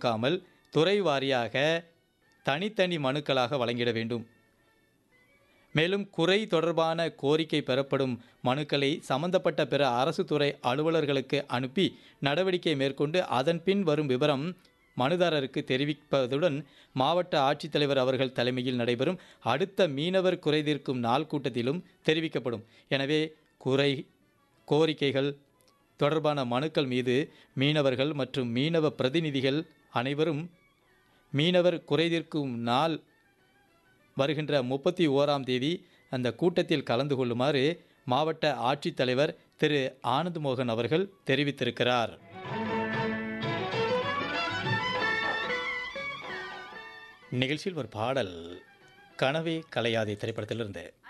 கொடுக்காமல் துறை வாரியாக தனித்தனி மனுக்களாக வழங்கிட வேண்டும் மேலும் குறை தொடர்பான கோரிக்கை பெறப்படும் மனுக்களை சம்பந்தப்பட்ட பிற அரசு துறை அலுவலர்களுக்கு அனுப்பி நடவடிக்கை மேற்கொண்டு அதன் பின் வரும் விவரம் மனுதாரருக்கு தெரிவிப்பதுடன் மாவட்ட ஆட்சித்தலைவர் அவர்கள் தலைமையில் நடைபெறும் அடுத்த மீனவர் குறைதீர்க்கும் நாள் கூட்டத்திலும் தெரிவிக்கப்படும் எனவே குறை கோரிக்கைகள் தொடர்பான மனுக்கள் மீது மீனவர்கள் மற்றும் மீனவ பிரதிநிதிகள் அனைவரும் மீனவர் குறைதீர்க்கும் நாள் வருகின்ற முப்பத்தி ஓராம் தேதி அந்த கூட்டத்தில் கலந்து கொள்ளுமாறு மாவட்ட ஆட்சித்தலைவர் திரு ஆனந்த் மோகன் அவர்கள் தெரிவித்திருக்கிறார் நிகழ்ச்சியில் ஒரு பாடல் கனவே கலையாதே திரைப்படத்திலிருந்து